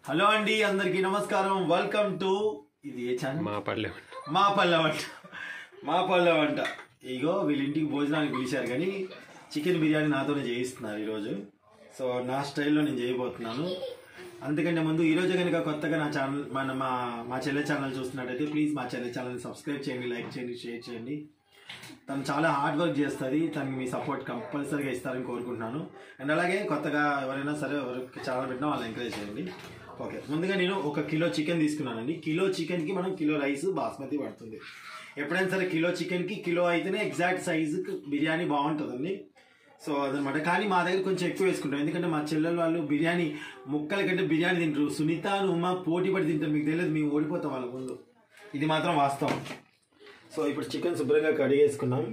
Hello అండి అందరికీ నమస్కారం వెల్కమ్ టు ఇది ఏ ఛానల్ మా పల్లె మా పల్లె వంట మా పల్లె వంట ఇగో వీళ్ళ ఇంటికి భోజనానికి పిలిచారు కానీ చికెన్ బిర్యానీ నాతోనే చేయిస్తున్నారు ఈరోజు సో నా స్టైల్లో నేను చేయబోతున్నాను అందుకంటే ముందు ఈరోజు కనుక కొత్తగా నా ఛానల్ మన మా మా చెల్లె ఛానల్ చూస్తున్నట్టయితే ప్లీజ్ మా చెల్లె ఛానల్ని సబ్స్క్రైబ్ చేయండి లైక్ చేయండి షేర్ చేయండి తను చాలా హార్డ్ వర్క్ చేస్తుంది తనకి మీ సపోర్ట్ కంపల్సరీగా ఇస్తారని కోరుకుంటున్నాను అండ్ అలాగే కొత్తగా ఎవరైనా సరే ఎవరికి ఛానల్ పెట్టినా వాళ్ళని ఎంకరేజ్ చేయండి ఓకే ముందుగా నేను ఒక కిలో చికెన్ తీసుకున్నానండి కిలో చికెన్కి మనం కిలో రైస్ బాస్మతి పడుతుంది ఎప్పుడైనా సరే కిలో చికెన్కి కిలో అయితేనే ఎగ్జాక్ట్ సైజు బిర్యానీ బాగుంటుందండి సో అదనమాట కానీ మా దగ్గర కొంచెం ఎక్కువ వేసుకుంటాం ఎందుకంటే మా చెల్లెలు వాళ్ళు బిర్యానీ ముక్కల కంటే బిర్యానీ తింటారు సునీత ఉమా పోటీ పడి తింటారు మీకు తెలియదు మేము ఓడిపోతాం వాళ్ళ ముందు ఇది మాత్రం వాస్తవం సో ఇప్పుడు చికెన్ శుభ్రంగా కడిగేసుకున్నాం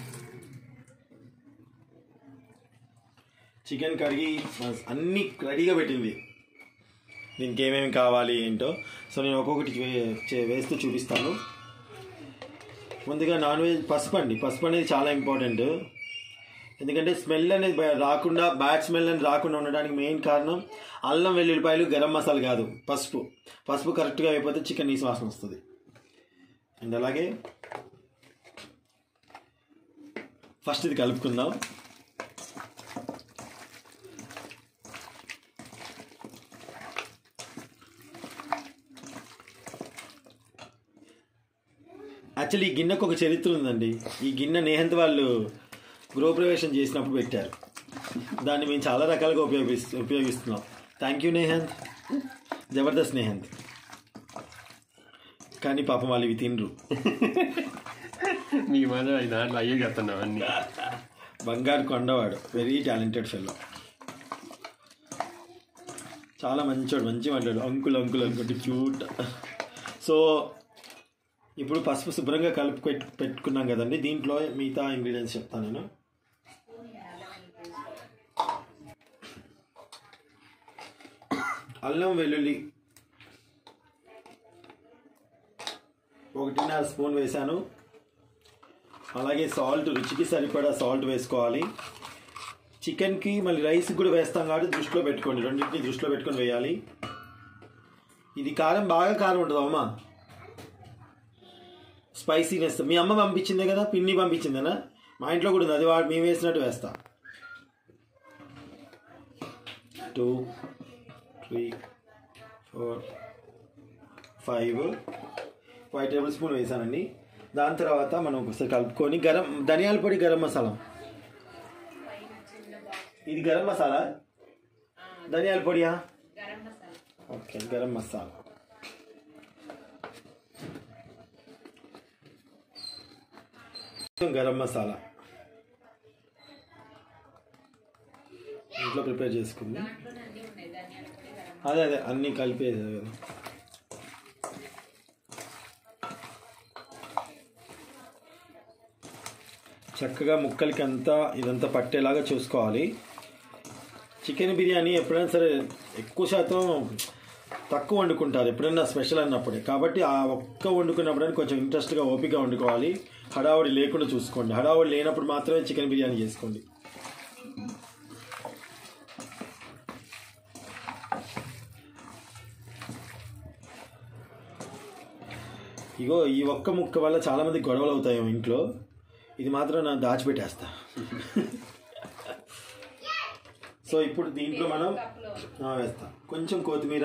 చికెన్ కడిగి అన్ని రెడీగా పెట్టింది దీనికి ఏమేమి కావాలి ఏంటో సో నేను ఒక్కొక్కటి వే- చే- వేస్తూ చూపిస్తాను ముందుగా నాన్ వెజ్ పసుపు అండి పసుపు అనేది చాలా ఇంపార్టెంట్ ఎందుకంటే స్మెల్ అనేది బయ- రాకుండా బ్యాడ్ స్మెల్ అనేది రాకుండా ఉండడానికి మెయిన్ కారణం అల్లం వెల్లుల్లిపాయలు గరం మసాలా కాదు పసుపు పసుపు కరెక్ట్గా అయిపోతే చికెన్ నీసు వాసన వస్తుంది అండ్ అలాగే ఫస్ట్ ఇది కలుపుకుందాం యాక్చువల్లీ ఈ గిన్నెకు ఒక చరిత్ర ఉందండి ఈ గిన్నె నేహంత్ వాళ్ళు గృహప్రవేశం చేసినప్పుడు పెట్టారు దాన్ని మేము చాలా రకాలుగా ఉపయోగిస్తు ఉపయోగిస్తున్నాం థ్యాంక్ యూ నేహంత్ జబర్దస్త్ నేహంత్ కానీ పాపం వాళ్ళు ఇవి తినరు మీ మన దాంట్లో అయ్యే చెప్తున్నాం అన్ని బంగారు కొండవాడు వెరీ టాలెంటెడ్ ఫెలో చాలా మంచివాడు మంచి మాట్లాడు అంకుల్ అంకుల్ అనుకుంటే క్యూట్ సో ఇప్పుడు పసుపు శుభ్రంగా కలుపు పెట్ పెట్టుకున్నాం కదండి దీంట్లో మిగతా ఇంగ్రీడియంట్స్ చెప్తాను నేను అల్లం వెల్లుల్లి ఒకటిన్నర స్పూన్ వేశాను అలాగే సాల్ట్ రుచికి సరిపడా సాల్ట్ వేసుకోవాలి చికెన్కి మళ్ళీ రైస్కి కూడా వేస్తాం కాబట్టి దృష్టిలో పెట్టుకోండి రెండింటిని దృష్టిలో పెట్టుకొని వేయాలి ఇది కారం బాగా కారం ఉంటుంది అమ్మ స్పైసీనెస్ మీ అమ్మ పంపించిందే కదా పిన్ని పంపించిందేనా మా ఇంట్లో కూడా ఉంది అది వాడు మేము వేసినట్టు వేస్తా two three four five five tablespoon వేసానండి దాని తర్వాత మనం ఒకసారి కలుపుకొని గరం ధనియాల పొడి గరం మసాలా ఇది గరం మసాలా ధనియాల పొడియా ఓకే గరం మసాలా గరం మసాలా ఇంట్లో ప్రిపేర్ చేసుకుంది అదే అదే అన్నీ కలిపేది కదా చక్కగా ముక్కలకి అంతా ఇదంతా పట్టేలాగా చూసుకోవాలి చికెన్ బిర్యానీ ఎప్పుడైనా సరే ఎక్కువ శాతం తక్కువ వండుకుంటారు ఎప్పుడైనా స్పెషల్ అన్నప్పుడే కాబట్టి ఆ ఒక్క వండుకున్నప్పుడైనా కొంచెం ఇంట్రెస్ట్గా ఓపికగా వండుకోవాలి హడావుడి లేకుండా చూసుకోండి హడావుడి లేనప్పుడు మాత్రమే చికెన్ బిర్యానీ చేసుకోండి ఇగో ఈ ఒక్క ముక్క వల్ల చాలా మంది గొడవలు అవుతాయి ఇంట్లో ఇది మాత్రం నా దాచిపెట్టేస్తా సో ఇప్పుడు దీంట్లో మనం ఆ, వేస్తాం కొంచెం కొత్తిమీర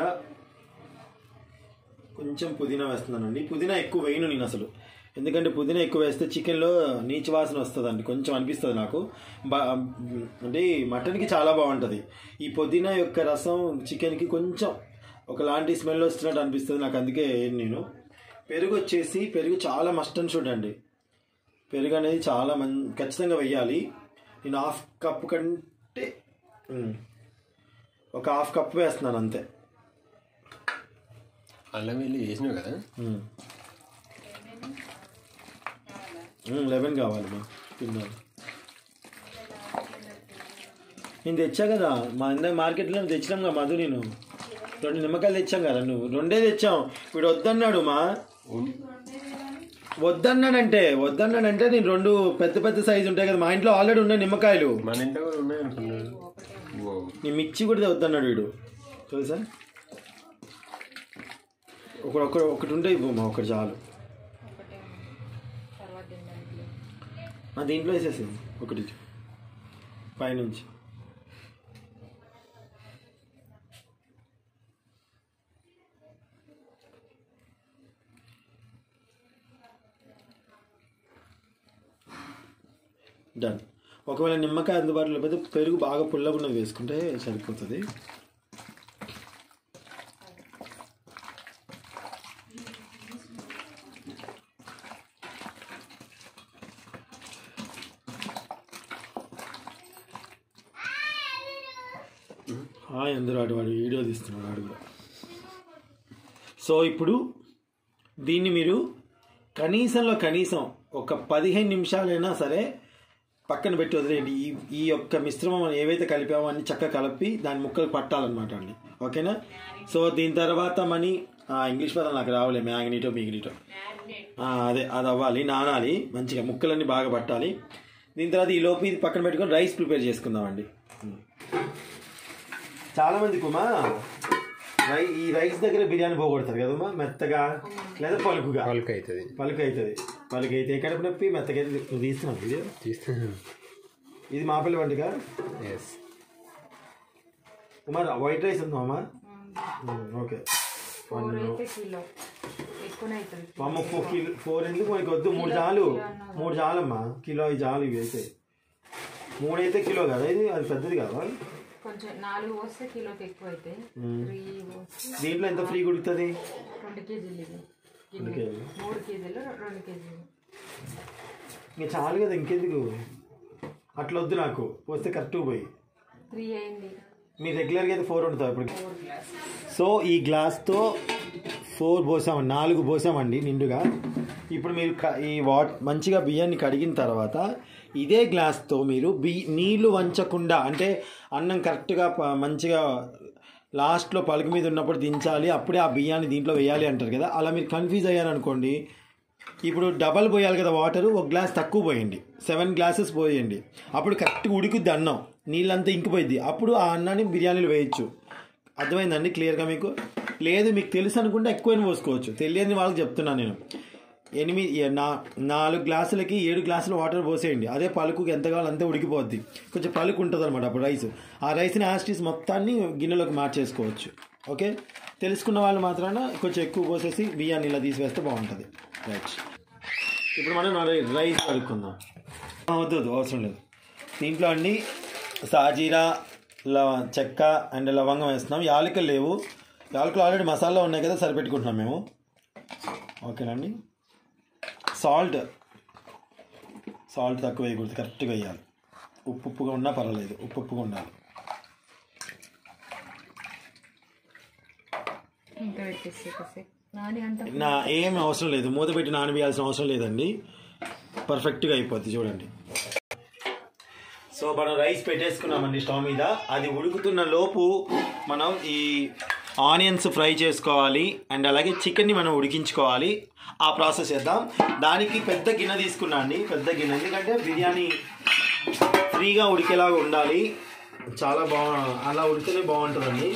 కొంచెం పుదీనా వేస్తున్నానండి పుదీనా ఎక్కువ వేయను నేను అసలు ఎందుకంటే పుదీనా ఎక్కువ వేస్తే చికెన్లో నీచు వాసన వస్తుందండి కొంచెం అనిపిస్తుంది నాకు బా అంటే మటన్కి చాలా బాగుంటుంది ఈ పుదీనా యొక్క రసం చికెన్కి కొంచెం ఒకలాంటి స్మెల్ వస్తున్నట్టు అనిపిస్తుంది నాకు అందుకే వేయను నేను పెరుగు వచ్చేసి పెరుగు చాలా మస్ట్ అని చూడండి పెరుగు అనేది చాలా మం ఖచ్చితంగా వెయ్యాలి నేను హాఫ్ కప్ కంటే ఉమ్, ఒక హాఫ్ కప్ వేస్తున్నాను అంతే అల్లం వెళ్ళి వేసినావు కదా లెవెన్ కావాలి మా తిన్నాను నేను తెచ్చా కదా మా ఇందాక మార్కెట్లో తెచ్చినాం కదా మధు నేను రెండు నిమ్మకాయలు తెచ్చాం కదా నువ్వు రెండే తెచ్చాం వీడు వద్దన్నాడు మా ఉన్- వద్దన్నాడంటే వద్దన్నాడంటే నేను రెండు పెద్ద పెద్ద సైజు ఉంటాయి కదా మా ఇంట్లో ఆల్రెడీ ఉన్నాయి నిమ్మకాయలు మన ఇంట్లో కూడా ఉన్నాయి అనుకున్నాను ఓ నీ మిర్చి కూడా వద్దన్నాడు వీడు తెలుసా ఒక ఒక ఒకటి ఉంటే ఇవ్వమ్మా ఒకటి చాలు ఒకటే ఉంది. తర్వాత తినడానికి ఆ దీంట్లో వేసేసి ఒకటి పైనుంచి డన్ ఒకవేళ నిమ్మకాయ అందుబాటులో లేకపోతే పెరుగు బాగా పుల్లగా ఉన్నది వేసుకుంటే సరిపోతుంది హాయ్ అందరూ వాడు వాడు వీడియో తీస్తున్నాడు వాడు కూడా సో ఇప్పుడు దీన్ని మీరు కనీసంలో కనీసం ఒక పదిహేను నిమిషాలైనా సరే పక్కన పెట్టి వదిలేయండి ఈ ఈ యొక్క మిశ్రమం మనం ఏవైతే కలిపామో అన్ని చక్కగా కలిపి దాని ముక్కలు పట్టాలన్నమాట అండి ఓకేనా సో దీని తర్వాత మనీ ఆ, ఇంగ్లీష్ పదాలు నాకు రావలే మ్యాగ్నీటో మిగ్నీటో ఆ, అదే అది అవ్వాలి నానాలి మంచిగా ముక్కలన్నీ బాగా పట్టాలి దీని తర్వాత ఈ లోపు ఇది పక్కన పెట్టుకొని రైస్ ప్రిపేర్ చేసుకుందామండి చాలా మంది కుమా రై ఈ రైస్ దగ్గర బిర్యానీ పోగొడతారు కదమ్మా మెత్తగా లేదా పలుకుగా వాళ్ళకి అవుతుంది పలుకు అవుతుంది పలుకు అయితే కడుపు నొప్పి మెత్తగా అయితే నువ్వు తీస్తున్నావు వీడియో తీస్తాను ఇది మాపల్లి వంటగా ఎస్ కుమార్ వైట్ రైస్ ఉందా అమ్మా ఓకే ఫోర్ అయితే కిలో ఎక్కువనే అవుతుంది అమ్మ ఫోర్ కిలో ఫోర్ ఎందుకు మనకి వద్దు మూడు చాలు మూడు చాలమ్మా కిలో అవి చాలు ఇవి అయితే మూడు అయితే కిలో కదా ఇది అది పెద్దది కదా కొంచెం నాలుగు వస్తే కిలోకి ఎక్కువ అయితే త్రీ వస్తే దీంట్లో ఎంత ఫ్రీ ఉడుకుతుంది రెండు కేజీలు ఇది రెండు కేజీలు. మూడు కేజీలు రెండు కేజీలు ఇంకా చాలు కదా ఇంకెందుకు అట్లా వద్దు నాకు వస్తే కరెక్ట్గా పోయి త్రీ అయింది మీ రెగ్యులర్గా అయితే ఫోర్ ఉంటుంది ఇప్పుడు ఫోర్ గ్లాస్ సో ఈ గ్లాస్తో ఫోర్ పోసామండి నాలుగు పోసామండి నిండుగా ఇప్పుడు మీరు క- ఈ వాట్ మంచిగా బియ్యాన్ని కడిగిన తర్వాత ఇదే గ్లాస్తో మీరు బి నీళ్లు వంచకుండా అంటే అన్నం కరెక్ట్గా ప- మంచిగా లాస్ట్లో పలుకు మీద ఉన్నప్పుడు దించాలి అప్పుడే ఆ బియ్యాన్ని దీంట్లో వేయాలి అంటారు కదా అలా మీరు కన్ఫ్యూజ్ అయ్యారనుకోండి ఇప్పుడు డబల్ పోయాలి కదా వాటర్ ఒక గ్లాస్ తక్కువ పోయండి సెవెన్ గ్లాసెస్ పోయండి అప్పుడు కరెక్ట్గా ఉడుకుద్ది అన్నం నీళ్ళంతా ఇంకిపోయింది అప్పుడు ఆ అన్నాన్ని బిర్యానీలో వేయచ్చు అర్థమైందండి క్లియర్గా మీకు లేదు మీకు తెలుసు అనుకుంటే ఎక్కువైనా పోసుకోవచ్చు తెలియని వాళ్ళకి చెప్తున్నాను నేను ఎనిమిది ఏ- నా నాలుగు గ్లాసులకి ఏడు గ్లాసులు వాటర్ పోసేయండి అదే పలుకుకి ఎంత కావాలో అంతే ఉడికిపోద్ది కొంచెం పలుకు ఉంటుంది అనమాట అప్పుడు రైస్ ఆ రైస్ని యాస్టీస్ మొత్తాన్ని గిన్నెలోకి మార్చేసుకోవచ్చు ఓకే తెలుసుకున్న వాళ్ళు మాత్రాన కొంచెం ఎక్కువ పోసేసి బియ్యాన్ని ఇలా తీసివేస్తే బాగుంటుంది రైట్ ఇప్పుడు మనం రై- రైస్ కడుక్కుందాం ఆ, వద్దు వద్దు అవసరం లేదు దీంట్లో అండి సాజీరా లవ చెక్క అండ్ లవంగం వేస్తున్నాం యాలకులు లేవు యాలకులు ఆల్రెడీ మసాలా ఉన్నాయి కదా సరిపెట్టుకుంటున్నాం మేము ఓకేనండి సాల్ట్ సాల్ట్ తక్కువ వేయకూడదు కరెక్ట్గా వేయాలి ఉప్పు ఉప్పుగా ఉన్నా పర్వాలేదు ఉప్పు ఉప్పుగా ఉండాలి ఇంకా పెట్టేసి కాసేపు నాని అంత నా ఏం అవసరం లేదు మూత పెట్టి నానబేయాల్సిన అవసరం లేదండి పర్ఫెక్ట్గా అయిపోద్ది చూడండి సో మనం రైస్ పెట్టేసుకున్నామండి స్టవ్ మీద అది ఉడుకుతున్న లోపు మనం ఈ ఆనియన్స్ ఫ్రై చేసుకోవాలి అండ్ అలాగే చికెన్ని మనం ఉడికించుకోవాలి ఆ ప్రాసెస్ చేద్దాం దానికి పెద్ద గిన్నె తీసుకున్నా అండి పెద్ద గిన్నె ఎందుకంటే బిర్యానీ ఫ్రీగా ఉడికేలాగా ఉండాలి చాలా బాగు అలా ఉడితేనే బాగుంటుందండి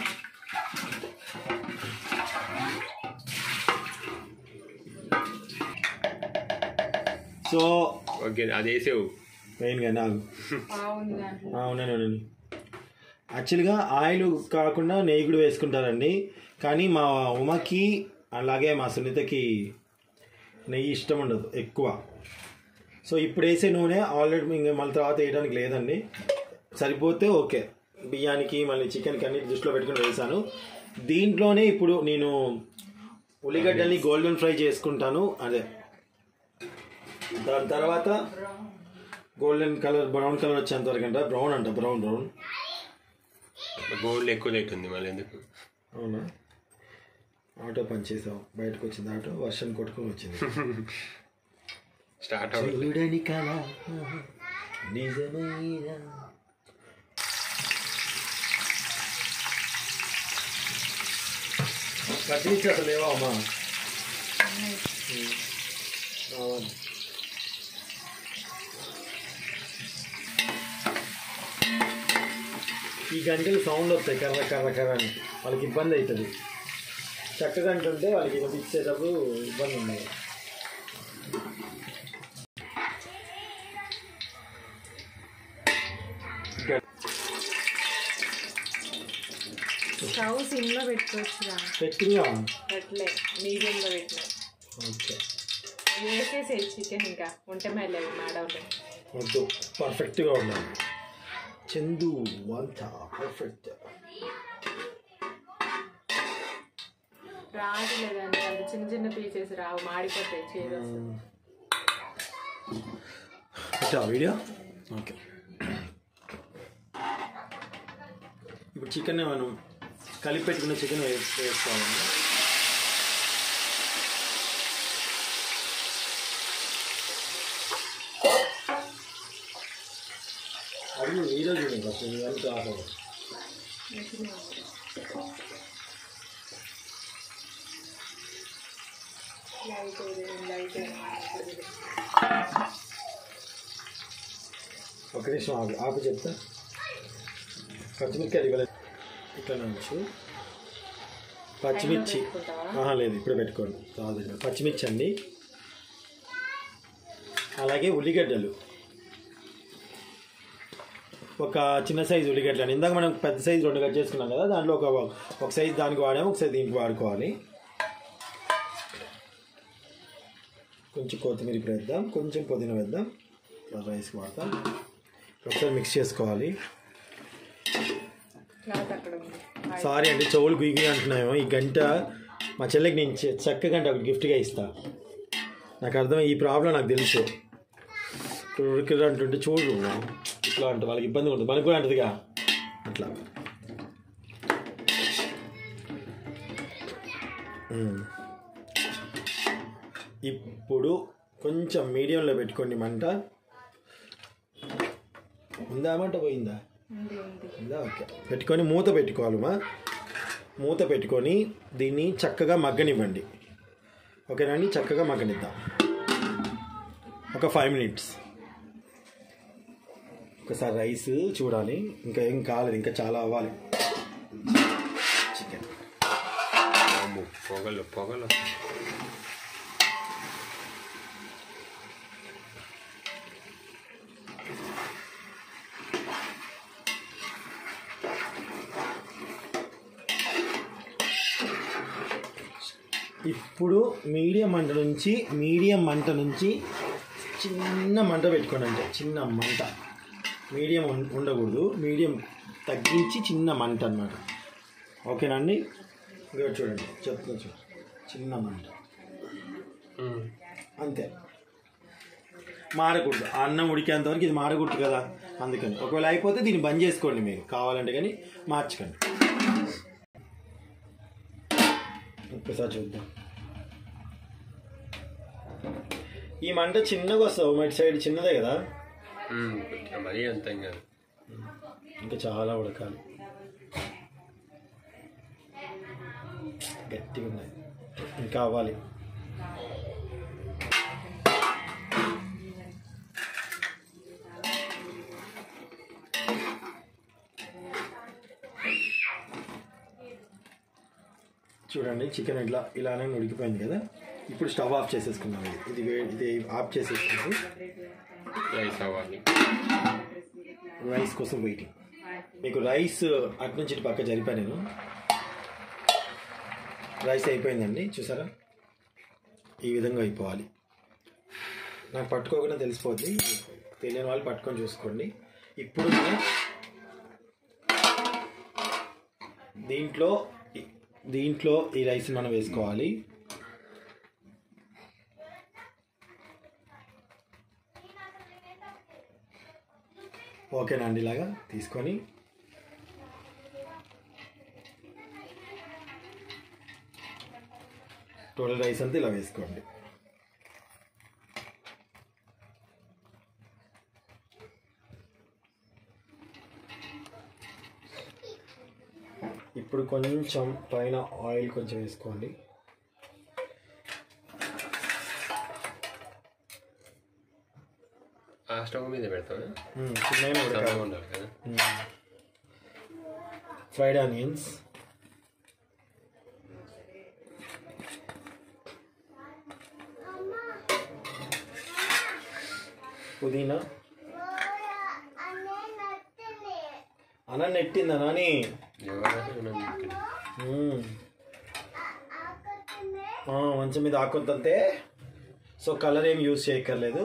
సో ఓకే అది వేసావు మెయిన్గా నాకు బాగుంది దాంట్లో అవునండి అవునండి యాక్చువల్గా ఆయిల్ కాకుండా నెయ్యి కూడా వేసుకుంటారండి కానీ మా ఉమకి అలాగే మా సునీతకి నెయ్యి ఇష్టం ఉండదు ఎక్కువ సో ఇప్పుడు వేసే నూనె ఆల్రెడీ ఇంకా మళ్ళీ తర్వాత వేయడానికి లేదండి సరిపోతే ఓకే బియ్యానికి మళ్ళీ చికెన్కి అన్ని దృష్టిలో పెట్టుకుని వేసాను దీంట్లోనే ఇప్పుడు నేను ఉల్లిగడ్డల్ని గోల్డెన్ ఫ్రై చేసుకుంటాను అదే దాని తర్వాత గోల్డెన్ కలర్ బ్రౌన్ కలర్ వచ్చేంత వరకు అంట బ్రౌన్ అంట బ్రౌన్ బ్రౌన్ గోల్డ్ ఎక్కువ లేట్ ఉంది మళ్ళీ ఎందుకు అవునా ఆటో పనిచేసాం బయటకు వచ్చింది ఆటో వర్షం కొట్టుకొని వచ్చింది స్టార్ట్ అవ్వదు చెల్లుడని కళ నిజమైన కట్టించి అసలు లేవా అమ్మా రావాలి ఈ గంటలు సౌండ్ వస్తాయి కర్ర కర్ర కర్ర అని వాళ్ళకి ఇబ్బంది అవుతుంది చక్కగా అంటుంటే వాళ్ళకి వినిపించేటప్పుడు ఇబ్బంది ఉండదు స్టవ్ సిమ్లో పెట్టుకోవచ్చుగా పెట్టిగా అట్లే మీడియంలో పెట్టిన ఓకే వేసేసేది చికెన్ ఇంకా ఉంటే మళ్ళీ మాడవుతాయి వద్దు పర్ఫెక్ట్గా ఉండాలి చందు వంట పర్ఫెక్ట్ రాదు లేదంటే అంత చిన్న చిన్న పీసెస్ రావు మాడిపోతాయి చేదు పెట్టా వీడియో ఓకే ఇప్పుడు చికెన్ మనం కలిపి పెట్టుకున్న చికెన్ వేసి వేసుకోవాలండి అది ఈరోజు నీకు అసలు ఎంత ఆహ్లాదం ఒక నిమిషం ఆగు ఆపు చెప్తా పచ్చిమిరకాయలు ఇవ్వలేదు ఇట్లా నుంచి పచ్చిమిర్చి ఆహా, లేదు ఇప్పుడే పెట్టుకోండి రాదు ఇక్కడ. పచ్చిమిర్చి అండి అలాగే ఉల్లిగడ్డలు ఒక చిన్న సైజు ఉల్లిగడ్డలు అండి ఇందాక మనం పెద్ద సైజు రెండు కట్ చేసుకున్నాం కదా దాంట్లో ఒక ఒక సైజు దానికి వాడాము ఒక సైజు దీనికి వాడుకోవాలి కొంచెం కొత్తిమీర ఇప్పుడు వేద్దాం కొంచెం పుదీనా వేద్దాం రైస్కి వాడతాం ఒకసారి మిక్స్ చేసుకోవాలి క్లాత్ అక్కడ ఉంది సారీ అండి చెవులు గుయ్యి అంటున్నాయేమో ఈ గంట మా చెల్లికి నేను చె- చెక్క గంట ఒకటి గిఫ్ట్గా ఇస్తా నాకు అర్థం ఈ ప్రాబ్లం నాకు తెలుసు ఇప్పుడు ఉడికిరు అంటుంటే చూడు ఇట్లా అంటే వాళ్ళకి ఇబ్బంది ఉంటుంది మనకు కూడా అంటదిగా అట్లా ఉమ్. ఇప్పుడు కొంచెం మీడియంలో పెట్టుకోండి మంట ఉందా మంట పోయిందా ఉంది ఉంది ఉందా ఓకే పెట్టుకొని మూత పెట్టుకోవాలి మా మూత పెట్టుకొని దీన్ని చక్కగా మగ్గనివ్వండి ఓకేనండి చక్కగా మగ్గనిద్దాం ఒక ఫైవ్ మినిట్స్ ఒకసారి రైస్ చూడాలి ఇంకా ఏం కాలేదు ఇంకా చాలా అవ్వాలి చికెన్ వామ్మో, పొగలు పొగలు ఇప్పుడు మీడియం మంట నుంచి మీడియం మంట నుంచి చిన్న మంట పెట్టుకోండి అంటే చిన్న మంట మీడియం ఉం- ఉండకూడదు మీడియం తగ్గించి చిన్న మంట అన్నమాట ఓకేనండి ఇంకా చూడండి చెప్తున్నా చూడండి చిన్న మంట ఉమ్. అంతే మారకూడదు ఆ అన్నం ఉడికేంత వరకు ఇది మారకూడదు కదా అందుకని ఒకవేళ అయిపోతే దీన్ని బంద్ చేసుకోండి మీరు కావాలంటే కానీ మార్చకండి ఒక్కసారి చూద్దాం ఈ మంట చిన్నగా వస్తావు మటి సైడ్ చిన్నదే కదా ఉమ్, కొద్దిగా మరీ అంత ఏం కాదు ఇంకా చాలా ఉడకాలి గట్టిగా ఉన్నాయి ఇంకా అవ్వాలి చూడండి చికెన్ ఇట్లా ఇలానే ఉడికిపోయింది కదా ఇప్పుడు స్టవ్ ఆఫ్ చేసేసుకున్నాం ఇది ఇది వే- ఇది ఆఫ్ చేసేసుకుంది రైస్ అవ్వాలి రైస్ కోసం వెయిటింగ్ మీకు రైస్ అటు నుంచి ఇటు పక్క జరిపా నేను రైస్ అయిపోయిందండి చూసారా ఈ విధంగా అయిపోవాలి నాకు పట్టుకోకుండా తెలిసిపోద్ది తెలియని వాళ్ళు పట్టుకొని చూసుకోండి ఇప్పుడు మనం దీంట్లో దీంట్లో ఈ రైస్ మనం వేసుకోవాలి ఓకేనండి ఇలాగా తీసుకొని టోటల్ రైస్ అంతా ఇలా వేసుకోండి ఇప్పుడు కొంచెం పైన ఆయిల్ కొంచెం వేసుకోండి ఆ స్టవ్ మీద పెడతాను మ్మ్, చిన్నగా ఉడకాలి ఉండాలి కదా ఫ్రైడ్ ఆనియన్స్ పుదీనా అన్న నెట్టిందా నాని మ్మ్. ఆ, మంచం మీద ఆకొద్దంతే సో కలర్ ఏం యూజ్ చేయక్కర్లేదు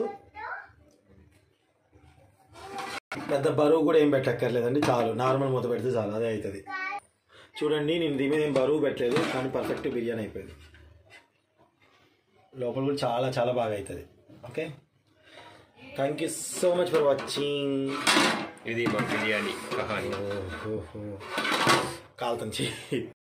పెద్ద బరువు కూడా ఏం పెట్టక్కర్లేదండి చాలు నార్మల్ మూత పెడితే చాలు అదే అవుతుంది చూడండి నేను దీని మీద ఏం బరువు పెట్టలేదు కానీ పర్ఫెక్ట్ బిర్యానీ అయిపోయింది లోపల కూడా చాలా చాలా బాగా అవుతుంది okay thank you so much for watching ఇది మా బిర్యానీ కహాని కాలుతుంది